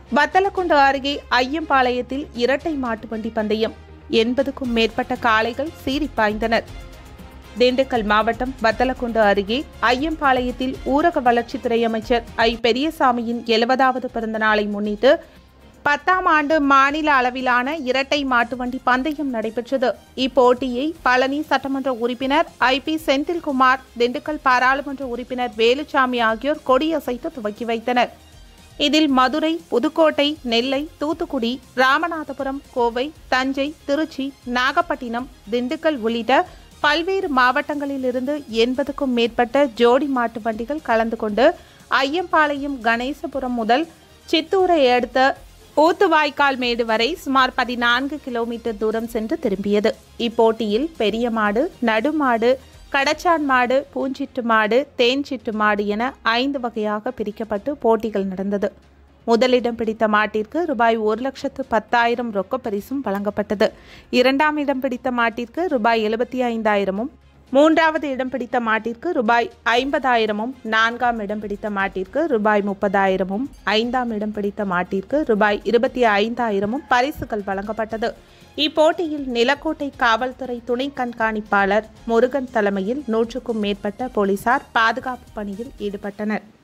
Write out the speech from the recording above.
வத்தலக்குண்டு அருகே ஐயம்பாளையத்தில் இரட்டை மாட்டு வண்டி பந்தயம் எண்பதுக்கும் மேற்பட்ட காளைகள் சீறி பாய்ந்தனர் திண்டுக்கல் மாவட்டம் வத்தலக்குண்டு அருகே ஐயம்பாளையத்தில் ஊரக வளர்ச்சித்துறை அமைச்சர் ஐ பெரியசாமியின் எழுபதாவது பிறந்த நாளை முன்னிட்டு பத்தாம் ஆண்டு மாநில அளவிலான இரட்டை மாட்டுவண்டி பந்தயம் நடைபெற்றது இப்போட்டியை பழனி சட்டமன்ற உறுப்பினர் ஐ பி செந்தில்குமார் திண்டுக்கல் பாராளுமன்ற உறுப்பினர் வேலுச்சாமி ஆகியோர் கொடியசைத்து துவக்கி வைத்தனர் இதில் மதுரை புதுக்கோட்டை நெல்லை தூத்துக்குடி ராமநாதபுரம் கோவை தஞ்சை திருச்சி நாகப்பட்டினம் திண்டுக்கல் உள்ளிட்ட பல்வேறு மாவட்டங்களிலிருந்து எண்பதுக்கும் மேற்பட்ட ஜோடி மாட்டு வண்டிகள் கலந்து கொண்டு ஐயம்பாளையம் கணேசபுரம் முதல் சித்தூரை அடுத்த ஊத்துவாய்க்கால் மேடு வரை சுமார் பதினான்கு கிலோமீட்டர் தூரம் சென்று திரும்பியது இப்போட்டியில் பெரிய மாடு நடுமாடு கடச்சான் மாடு பூஞ்சிட்டு மாடு தேன்சிட்டு மாடு என ஐந்து வகையாக பிரிக்கப்பட்டு போட்டிகள் நடந்தது முதலிடம் பிடித்த மாட்டிற்கு ரூபாய் ஒரு லட்சத்து பத்தாயிரம் ரொக்க பரிசும் வழங்கப்பட்டது இரண்டாம் இடம் பிடித்த மாட்டிற்கு ரூபாய் எழுபத்தி ஐந்தாயிரமும் மூன்றாவது இடம் பிடித்த மாட்டிற்கு ரூபாய் ஐம்பதாயிரமும் நான்காம் இடம் பிடித்த மாட்டிற்கு ரூபாய் முப்பதாயிரமும் ஐந்தாம் இடம் பிடித்த மாட்டிற்கு ரூபாய் இருபத்தி ஐந்தாயிரமும் பரிசுகள் வழங்கப்பட்டது இப்போட்டியில் நிலக்கோட்டை காவல்துறை துணை கண்காணிப்பாளர் முருகன் தலைமையில் நூற்றுக்கும் மேற்பட்ட போலீசார் பாதுகாப்பு பணியில் ஈடுபட்டனர்